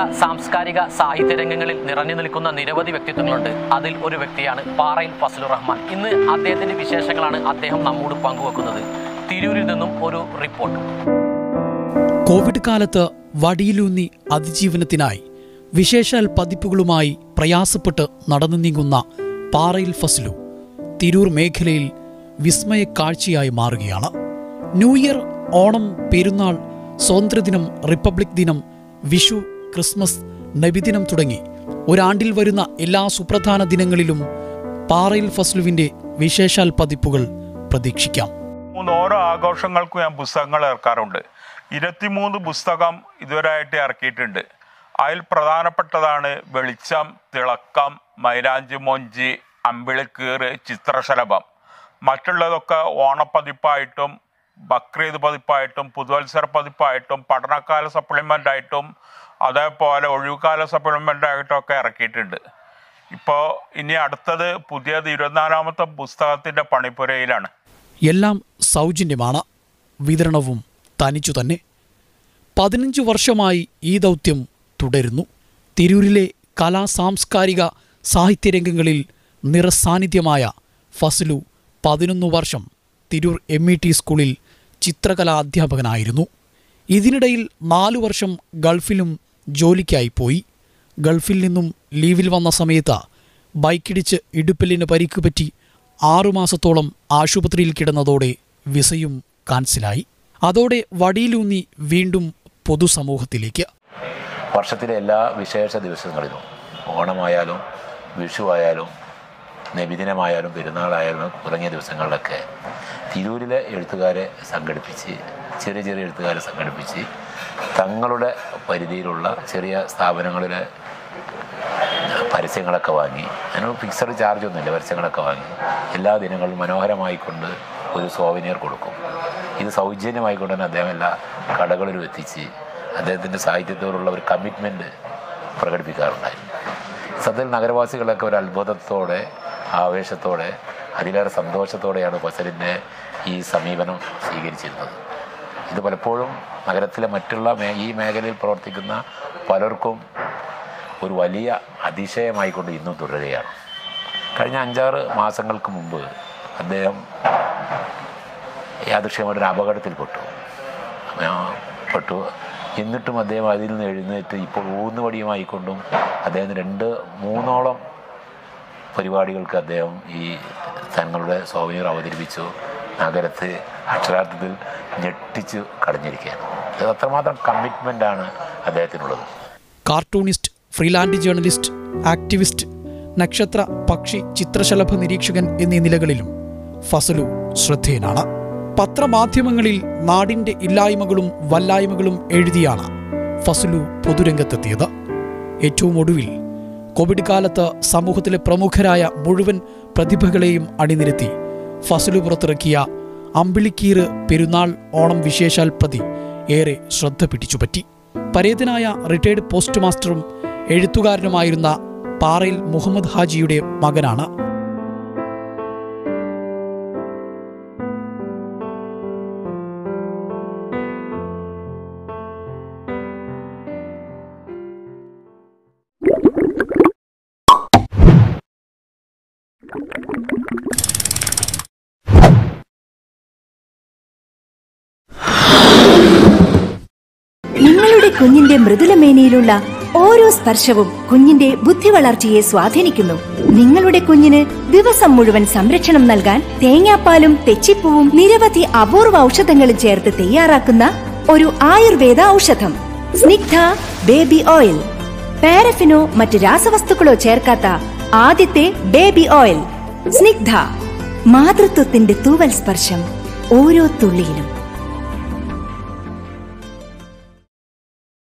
കലാ സാംസ്കാരിക സാഹിത്യ രംഗങ്ങളിൽ നിറഞ്ഞു നിൽക്കുന്ന നിരവധി വ്യക്തിത്വങ്ങളുണ്ട് അതിൽ ഒരു വ്യക്തിയാണ് പാറയിൽ ഫസലുർ റഹ്മാൻ ഇന്ന് അദ്ദേഹത്തിന്റെ വിശേഷങ്ങളാണ് അദ്ദേഹം നമ്മോട് പങ്കുവെക്കുന്നത് തിരൂരിൽ നിന്നും ഒരു റിപ്പോർട്ട് കോവിഡ് കാലത്ത് വടിയിലൂന്നി അതിജീവനത്തിനായി വിശേഷാൽ പതിപ്പുകളുമായി പ്രയാസപ്പെട്ട് നടന്നു നീങ്ങുന്ന പാറയിൽ ഫസ്ലു തിരൂർ മേഖലയിൽ വിസ്മയ കാഴ്ചയായി മാറുകയാണ് ന്യൂ ഇയർ ഓണം പെരുന്നാൾ സ്വാതന്ത്ര്യദിനം റിപ്പബ്ലിക് ദിനം വിഷു ക്രിസ്മസ് നബിദിനം തുടങ്ങി ഒരാണ്ടിൽ വരുന്ന എല്ലാ സുപ്രധാന ദിനങ്ങളിലും പാറയിൽ ഫസ്ലുവിന്റെ വിശേഷാൽ പതിപ്പുകൾ പ്രതീക്ഷിക്കാം മൂന്ന് ഓരോ ആഘോഷങ്ങൾക്കും ഞാൻ പുസ്തകങ്ങൾ ഇറക്കാറുണ്ട് ഇരുപത്തിമൂന്ന് പുസ്തകം ഇതുവരെയായിട്ട് ഇറക്കിയിട്ടുണ്ട് അതിൽ പ്രധാനപ്പെട്ടതാണ് വെളിച്ചം തിളക്കം മൈലാഞ്ചി മൊഞ്ചി അമ്പിളിക്കീറ് ചിത്രശലഭം മറ്റുള്ളതൊക്കെ ഓണപ്പതിപ്പായിട്ടും ബക്രീദ് പതിപ്പായിട്ടും പുതുവത്സര പതിപ്പായിട്ടും പഠനകാല സപ്ലിമെൻ്റ് ആയിട്ടും അതേപോലെ ഒഴിവുകാല സപ്ലിമെൻ്റ് ആയിട്ടും ഒക്കെ ഇറക്കിയിട്ടുണ്ട് ഇപ്പോൾ ഇനി അടുത്തത് പുതിയത് ഇരുപത്തിനാലാമത്തെ പുസ്തകത്തിൻ്റെ പണിപ്പുരയിലാണ് എല്ലാം സൗജന്യമാണ് വിതരണവും തനിച്ചു തന്നെ പതിനഞ്ച് വർഷമായി ഈ ദൗത്യം തുടരുന്നു തിരൂരിലെ കലാ സാംസ്കാരിക സാഹിത്യരംഗങ്ങളിൽ നിറസാന്നിധ്യമായ ഫസലു പതിനൊന്ന് വർഷം തിരൂർ എം ഇ ടി സ്കൂളിൽ ചിത്രകലാ അധ്യാപകനായിരുന്നു ഇതിനിടയിൽ നാലു വർഷം ഗൾഫിലും ജോലിക്കായി പോയി ഗൾഫിൽ നിന്നും ലീവിൽ വന്ന സമയത്ത് ബൈക്കിടിച്ച് ഇടുപ്പലിന് പരിക്ക് പറ്റി ആറുമാസത്തോളം ആശുപത്രിയിൽ കിടന്നതോടെ വിസയും കാൻസലായി അതോടെ വടിയിലൂന്നി വീണ്ടും പൊതുസമൂഹത്തിലേക്ക് വർഷത്തിലെ എല്ലാ വിശേഷ ദിവസങ്ങളിലും ഓണമായാലും വിഷു ആയാലും നബിദിനമായാലും പെരുന്നാളായാലും തുടങ്ങിയ ദിവസങ്ങളിലൊക്കെ തിരൂരിലെ എഴുത്തുകാരെ സംഘടിപ്പിച്ച് ചെറിയ ചെറിയ എഴുത്തുകാരെ സംഘടിപ്പിച്ച് തങ്ങളുടെ പരിധിയിലുള്ള ചെറിയ സ്ഥാപനങ്ങളിലെ പരസ്യങ്ങളൊക്കെ വാങ്ങി അതിന് ഫിക്സഡ് ചാർജ് ഒന്നുമില്ല പരസ്യങ്ങളൊക്കെ വാങ്ങി എല്ലാ ദിനങ്ങളും മനോഹരമായിക്കൊണ്ട് ഒരു സോവനിയർ കൊടുക്കും ഇത് സൗജന്യമായിക്കൊണ്ട് തന്നെ അദ്ദേഹം എല്ലാ കടകളിലും എത്തിച്ച് അദ്ദേഹത്തിൻ്റെ സാഹിത്യത്തോടുള്ള ഒരു കമ്മിറ്റ്മെൻറ്റ് പ്രകടിപ്പിക്കാറുണ്ടായിരുന്നു സത്യത്തിൽ നഗരവാസികളൊക്കെ ഒരു അത്ഭുതത്തോടെ ആവേശത്തോടെ അതിലേറെ സന്തോഷത്തോടെയാണ് ഫസലിൻ്റെ ഈ സമീപനം സ്വീകരിച്ചിരുന്നത് ഇത് പലപ്പോഴും നഗരത്തിലെ മറ്റുള്ള മേ ഈ മേഖലയിൽ പ്രവർത്തിക്കുന്ന പലർക്കും ഒരു വലിയ അതിശയമായിക്കൊണ്ട് ഇന്നും തുടരുകയാണ് കഴിഞ്ഞ അഞ്ചാറ് മാസങ്ങൾക്ക് മുമ്പ് അദ്ദേഹം യാദൃശ്യമായിട്ടൊരു അപകടത്തിൽപ്പെട്ടു ആ, പെട്ടു എന്നിട്ടും അദ്ദേഹം അതിൽ നിന്ന് എഴുന്നേറ്റ് ഇപ്പോൾ ഊന്നുവടിയുമായിക്കൊണ്ടും അദ്ദേഹത്തിന് രണ്ട് മൂന്നോളം പരിപാടികൾക്ക് അദ്ദേഹം ഈ തങ്ങളുടെ സൗകര്യം അവതരിപ്പിച്ചു നഗരത്തെ അക്ഷരാർത്ഥത്തിൽ ഞെട്ടിച്ചു കടഞ്ഞിരിക്കുകയാണ് ഇത് അത്രമാത്രം കമ്മിറ്റ്മെൻ്റാണ് അദ്ദേഹത്തിനുള്ളത് കാർട്ടൂണിസ്റ്റ് ഫ്രീലാൻഡ് ജേർണലിസ്റ്റ് ആക്ടിവിസ്റ്റ് നക്ഷത്ര പക്ഷി ചിത്രശലഭ നിരീക്ഷകൻ എന്നീ നിലകളിലും ഫസലു ശ്രദ്ധേയനാണ് പത്രമാധ്യമങ്ങളിൽ നാടിന്റെ ഇല്ലായ്മകളും വല്ലായ്മകളും എഴുതിയാണ് ഫസലു പൊതുരംഗത്തെത്തിയത് ഏറ്റവും ഒടുവിൽ കോവിഡ് കാലത്ത് സമൂഹത്തിലെ പ്രമുഖരായ മുഴുവൻ പ്രതിഭകളെയും അണിനിരത്തി ഫസലു പുറത്തിറക്കിയ അമ്പിളിക്കീറ് പെരുന്നാൾ ഓണം വിശേഷാൽ പ്രതി ഏറെ ശ്രദ്ധ പിടിച്ചുപറ്റി പരേതനായ റിട്ടയർഡ് പോസ്റ്റ് മാസ്റ്ററും എഴുത്തുകാരനുമായിരുന്ന പാറയിൽ മുഹമ്മദ് ഹാജിയുടെ മകനാണ് നിങ്ങളുടെ കുഞ്ഞിന്റെ മൃദുലമേനയിലുള്ള ഓരോ സ്പർശവും കുഞ്ഞിന്റെ ബുദ്ധി വളർച്ചയെ സ്വാധീനിക്കുന്നു നിങ്ങളുടെ കുഞ്ഞിന് ദിവസം മുഴുവൻ സംരക്ഷണം നൽകാൻ തേങ്ങാപ്പാലും തെച്ചിപ്പൂവും നിരവധി അപൂർവ ഔഷധങ്ങളും ചേർത്ത് തയ്യാറാക്കുന്ന ഒരു ആയുർവേദ ഔഷധം സ്നിഗ്ധ ബേബി ഓയിൽ പാരഫിനോ മറ്റ് രാസവസ്തുക്കളോ ചേർക്കാത്ത ആദ്യത്തെ ബേബി ഓയിൽ സ്നിഗ്ധ മാതൃത്വത്തിന്റെ തൂവൽ സ്പർശം ഓരോ തുള്ളിയിലും